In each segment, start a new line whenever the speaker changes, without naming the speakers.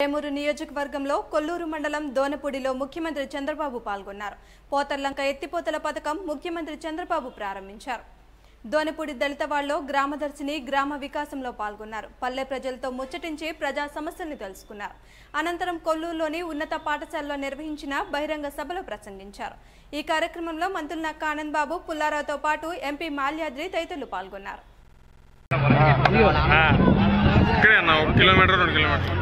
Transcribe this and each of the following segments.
వేమూరు నియోజకవర్గంలో కొల్లూరు మండలం దోనపూడిలో ముఖ్యమంత్రి చంద్రబాబు పాల్గొన్నారు పోతర్లంక ఎత్తిపోతల పథకం ముఖ్యమంత్రి చంద్రబాబు ప్రారంభించారు దోనపూడి దళితవాడలో గ్రామదర్శిని గ్రామ వికాసంలో పాల్గొన్నారు పల్లె ప్రజలతో ముచ్చటించి ప్రజా సమస్యల్ని తెలుసుకున్నారు అనంతరం కొల్లూరులోని ఉన్నత పాఠశాలలో నిర్వహించిన బహిరంగ సభలో ప్రసంగించారు ఈ కార్యక్రమంలో మంత్రులు నక్క ఆనంద్ బాబు పుల్లారావుతో పాటు ఎంపీ మాల్యాద్రి తదితరులు పాల్గొన్నారు
ఇక్కడే అన్న ఒక కిలోమీటర్ రెండు కిలోమీటర్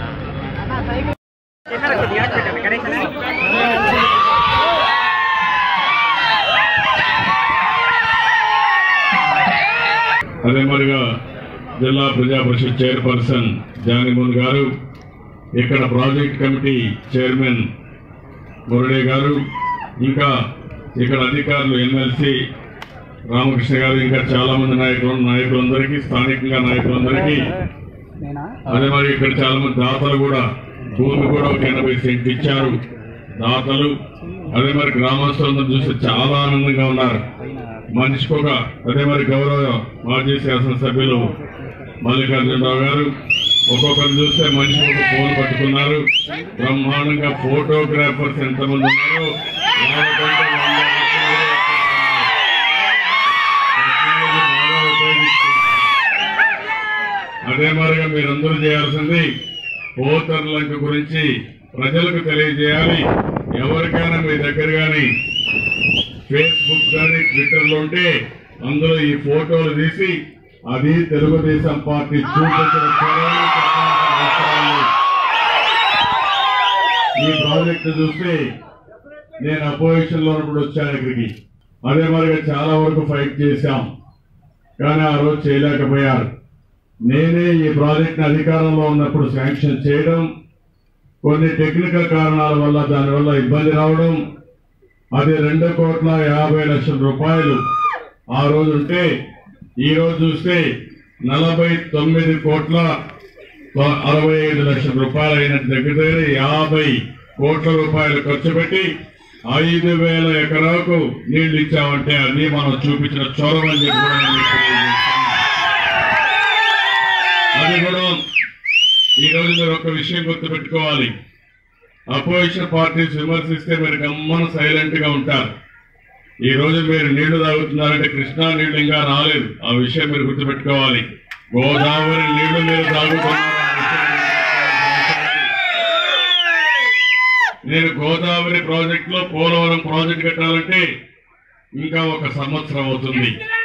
అదే మరిగా జిల్లా ప్రజా పరిషత్ చైర్పర్సన్ జానిమోహన్ గారు ఇక్కడ ప్రాజెక్ట్ కమిటీ చైర్మన్ మురళి గారు ఇంకా ఇక్కడ అధికారులు ఎమ్మెల్సీ రామకృష్ణ గారు ఇంకా చాలా మంది నాయకులు నాయకులందరికీ స్థానికంగా నాయకులందరికీ అదే మరి ఇక్కడ చాలా మంది దాతలు కూడా భూమి కూడా ఒక ఎనభై సెంట్లు ఇచ్చారు దాతలు అదే మరి గ్రామస్తులందరూ చూస్తే చాలా ఆనందంగా ఉన్నారు మనిషికి ఒక అదే మరి గౌరవ మాజీ శాసనసభ్యులు మల్లికార్జునరావు గారు ఒక్కొక్కరు చూస్తే మనిషి ఒక ఫోన్ పట్టుకున్నారు బ్రహ్మాండంగా ఫోటోగ్రాఫర్స్ ఎంతమంది ఉన్నారు వాళ్ళకంటే వంద రెట్లు ఉపయోగిస్తున్నారు. అదే మరిగా మీరందరూ చేయాల్సింది పోతర్లంక గురించి ప్రజలకు తెలియజేయాలి ఎవరికైనా మీ దగ్గర కానీ ఫేస్బుక్ కానీ ట్విట్టర్లో ఉంటే అందులో ఈ ఫోటోలు తీసి అది తెలుగుదేశం పార్టీ చూపించిన చొరవని చెప్పాల్సిన అవసరం లేదు. ఈ ప్రాజెక్టు చూస్తే నేను అపోజిషన్ లో ఉన్నప్పుడు వచ్చాను ఇక్కడికి అదే మరిగా చాలా వరకు ఫైట్ చేశాం కానీ ఆ రోజు చేయలేకపోయారు నేనే ఈ ప్రాజెక్ట్ అధికారంలో ఉన్నప్పుడు శాంక్షన్ చేయడం కొన్ని టెక్నికల్ కారణాల వల్ల దానివల్ల ఇబ్బంది రావడం అది రెండు కోట్ల యాభై లక్షల రూపాయలు ఆ రోజు ఉంటే ఈ రోజు చూస్తే నలభై తొమ్మిది కోట్ల అరవై ఐదు లక్షల రూపాయలు అయిన దగ్గర దగ్గర యాభై కోట్ల రూపాయలు ఖర్చు పెట్టి ఐదు వేల ఎకరాకు నీళ్లు ఇచ్చామంటే అది మనం చూపించిన చొరవ అని చెప్పి కూడా నేను మీకు తెలియజేస్తున్నాను. అది కూడా ఈ రోజు మీరు ఒక విషయం గుర్తుపెట్టుకోవాలి అపోజిషన్ పార్టీస్ విమర్శిస్తే మీరు గమ్మన సైలెంట్ గా ఉంటారు ఈ రోజు మీరు నీళ్లు తాగుతున్నారంటే కృష్ణా నీళ్లు ఇంకా రాలేదు ఆ విషయం మీరు గుర్తుపెట్టుకోవాలి గోదావరి నీళ్లు మీరు తాగుతున్నారు ఆ విషయం మీరు గుర్తుపెట్టుకోవాలి. నేను గోదావరి ప్రాజెక్ట్ లో పోలవరం ప్రాజెక్ట్ కట్టాలంటే ఇంకా ఒక సంవత్సరం అవుతుంది